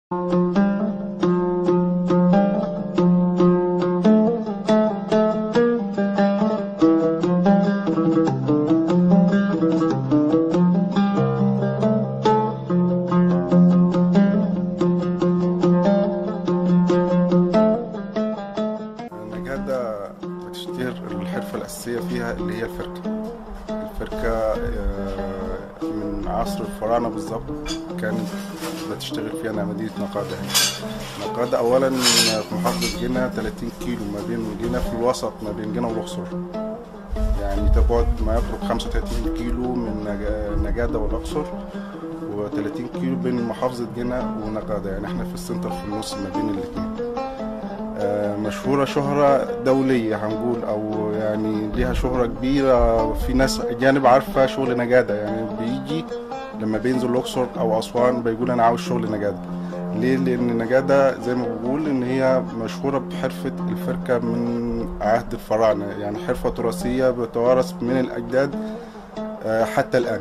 النجادة بتشتهر الحرفة الأساسية فيها اللي هي الفركة الفركة آه، من عصر الفراعنة بالظبط كانت بتشتغل فيها أنا مدينة نقادة هنا نقادة أولا في محافظة جنة 30 كيلو ما بين جنة في الوسط ما بين جنة والأقصر يعني تبعد ما يقرب 35 كيلو من نجا- نجادة والأقصر و30 كيلو بين محافظة جنة ونقادة يعني احنا في السنتر في النص ما بين الاتنين آه، مشهورة شهرة دولية هنقول أو يعني ليها شهرة كبيرة في ناس أجانب عارفة شغل نجادة يعني بيجي لما بينزل الأقصر أو أسوان بيقول أنا عاوز شغل نجادة ليه؟ لأن النجادة زي ما بقول إن هي مشهورة بحرفة الفركة من عهد الفراعنة يعني حرفة تراثية بتوارث من الأجداد آه، حتى الآن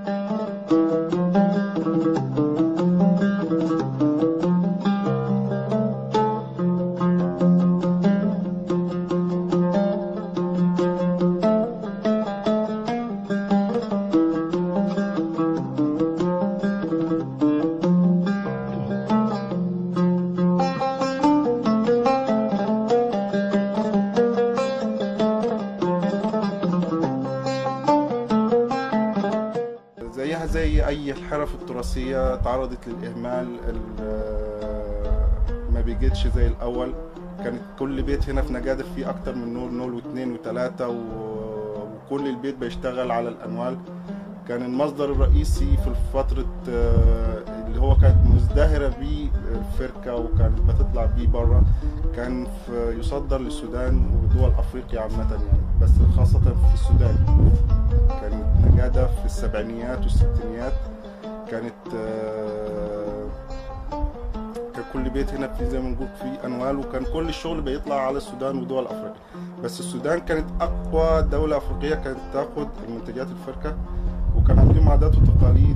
زيها زي اي الحرف التراثيه تعرضت للاهمال ال- ما بيجيتش زي الاول كانت كل بيت هنا في نجادة فيه اكتر من نول نول واثنين وثلاثه و- وكل البيت بيشتغل على الانوال كان المصدر الرئيسي في فترة آه، اللي هو كانت مزدهرة بيه الفركة وكانت بتطلع بيه بره كان في يصدر للسودان ودول أفريقيا عامة يعني بس خاصة في السودان كانت نجادة في السبعينيات والستينيات كانت آه، كان كل بيت هنا في زي ما نقول في انوال وكان كل الشغل بيطلع على السودان ودول افريقيا بس السودان كانت اقوى دوله افريقيه كانت تاخد المنتجات الفركه وكان عندهم عادات وتقاليد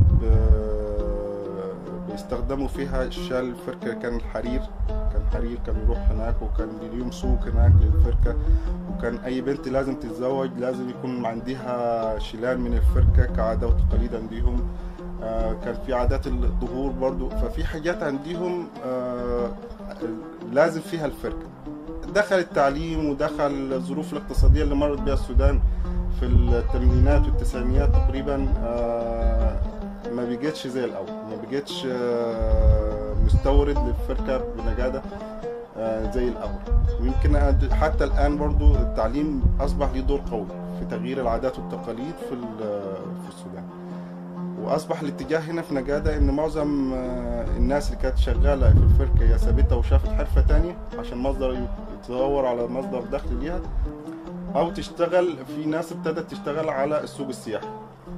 ب- بيستخدموا فيها شال الفركه كان الحرير كان حرير كان يروح هناك وكان ليهم سوق هناك للفركه وكان اي بنت لازم تتزوج لازم يكون عندها شيلان من الفركه كعاده وتقاليد عندهم آه، كان في عادات الظهور برضو ففي حاجات عندهم آه، لازم فيها الفركة دخل التعليم ودخل الظروف الاقتصادية اللي مرت بها السودان في الثمانينات والتسعينيات تقريبا آه، ما بقتش زي الأول ما بقتش آه، مستورد للفركة بنجادة آه، زي الأول ويمكن حتى الآن برضو التعليم أصبح له دور قوي في تغيير العادات والتقاليد في ال- في السودان واصبح الاتجاه هنا في نجاده ان معظم آه، الناس اللي كانت شغاله في الفرقه هي سابتها وشافت حرفه تانية عشان مصدر يتدور على مصدر دخل ليها او تشتغل في ناس ابتدت تشتغل على السوق السياحي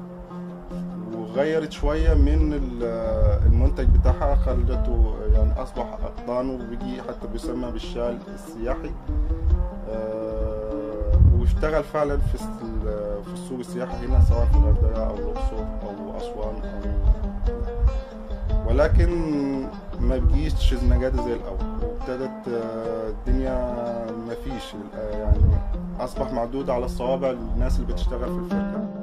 وغيرت شويه من ال- المنتج بتاعها خلته يعني اصبح اقطان وبيجي حتى بيسمى بالشال السياحي آه، واشتغل فعلا في ال- في السوق السياحي هنا سواء في الغردقه او الاقصر او اسوان او ولكن ما بقيش النجادة زي الاول وابتدت آه، الدنيا ما فيش آه، يعني اصبح معدود على الصوابع الناس اللي بتشتغل في الفرقه